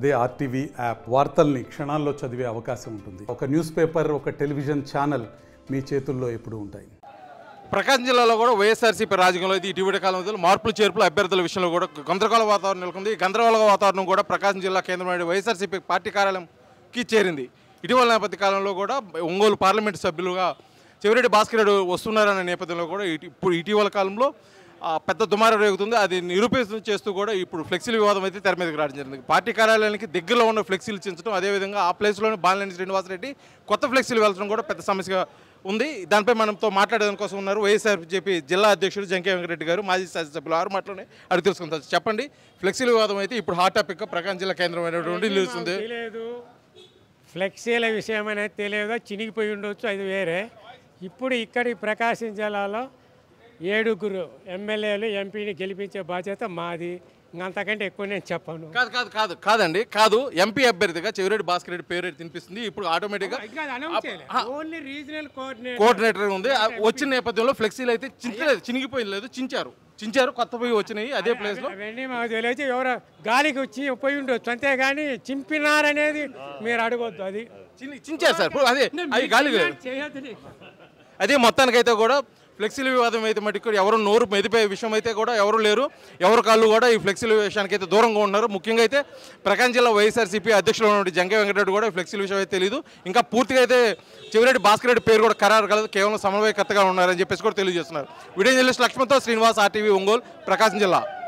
అదే RTV app వార్తల్ని క్షణాల్లో చదివే అవకాశం ఉంటుంది ఒక న్యూస్ పేపర్ ఒక టెలివిజన్ ఛానల్ మీ చేతుల్లో ఎప్పుడూ ఉంటాయి ప్రకాశం జిల్లాలో కూడా వైఎస్ఆర్సీపీ రాజకీయంలో అయితే ఇటీవల కాలంలో మార్పులు చేర్పులు అభ్యర్థుల విషయంలో కూడా గందరగోళ వాతావరణం నెలకొంది ఈ గందరగోళ వాతావరణం కూడా ప్రకాశం జిల్లా కేంద్రమైన వైఎస్ఆర్సీపీ పార్టీ కార్యాలయంకి చేరింది ఇటీవల నేపథ్య కాలంలో కూడా ఒంగోలు పార్లమెంటు సభ్యులుగా చెవిరెడ్డి భాస్కర్ రెడ్డి వస్తున్నారనే నేపథ్యంలో కూడా ఇటు- ఇప్పుడు ఇటీవల కాలంలో ఆ, పెద్ద దుమారం రేగుతుంది అది నిరూపితం చేస్తూ కూడా ఇప్పుడు ఫ్లెక్సీల వివాదం అయితే తెర మీదకి రావడం జరిగింది పార్టీ కార్యాలయానికి దగ్గరలో ఉన్న ఫ్లెక్సీలు చించడం అదేవిధంగా ఆ ప్లేస్లోనే బాలినేని శ్రీనివాసరెడ్డి కొత్త ఫ్లెక్సీలు వెళ్ళడం కూడా పెద్ద సమస్యగా ఉంది దానిపై మనతో మాట్లాడేదాని కోసం ఉన్నారు వైఎస్ఆర్జేపీ జిల్లా అధ్యక్షుడు జంకే వెంకరెడ్డి గారు మాజీ శాసనసభ్యులు ఆరు మాటలోనే అడిగి తెలుసుకుంటారు చెప్పండి ఫ్లెక్సీల వివాదం అయితే ఇప్పుడు హాట్ టాపిక్ ప్రకాశం జిల్లా కేంద్రమైనటువంటి నిలుస్తుంది తెలియదు ఫ్లెక్సీల విషయం అనేది తెలియదు చినిగిపోయి ఉండొచ్చు అది వేరే ఇప్పుడు ఇక్కడి ప్రకాశం జిల్లాలో ఏడుగురు ఎమ్మెల్యేలు ఎంపీని గెలిపించే బాధ్యత మాది ఇంకంతకంటే ఎక్కువ నేను చెప్పను కాదు కాదు కాదు కాదండి కాదు ఎంపీ అభ్యర్థిగా చెవిరెడ్డి భాస్కర్ రెడ్డి పేరు అయితే తినిపిస్తుంది ఇప్పుడు ఆటోమేటిక్గా ఓన్లీ రీజనల్ కోఆర్డినేటర్ కోఆర్డినేటర్ ఉంది ఆ వచ్చిన నేపథ్యంలో ఫ్లెక్సీలు అయితే చించలేదు చినిగిపోయింది లేదు చించారు చించారు కొత్త పోయి వచ్చినాయి అదే ప్లేస్ లో అవన్నీ మాకు తెలియదు ఎవరో గాలికి వచ్చి పోయి ఉండొచ్చు అంతేగాని చింపినారనేది మీరు అడగొద్దు అది చిని- చించారు సార్ ఇప్పుడు అదే అది గాలి చేయొద్దు నీకు. అదే మొత్తానికైతే కూడా ఫ్లెక్సీల వివాదం అయితే మటుకు ఎవరు నోరు మెదిపోయే విషయం అయితే కూడా ఎవరు లేరు ఎవరు కాళ్ళు కూడా ఈ ఫ్లెక్సీల విషయానికి అయితే దూరంగా ఉన్నారు ముఖ్యంగా అయితే ప్రకాశం జిల్లా వైఎస్ఆర్సీపీ అధ్యక్షులు ఉన్నటువంటి జంకే వెంకటరెడ్డి కూడా ఈ ఫ్లెక్సీల విషయం అయితే తెలియదు ఇంకా పూర్తిగా అయితే చివరెడ్డి భాస్కర్ రెడ్డి పేరు కూడా ఖరారు కలదు కేవలం సమన్వయకర్తగా ఉన్నారని చెప్పేసి కూడా తెలియజేస్తున్నారు వీడియో జర్నలిస్ట్ లక్ష్మణ్తో శ్రీనివాస్ ఆర్టీవీ ఒంగోలు ప్రకాశం జిల్లా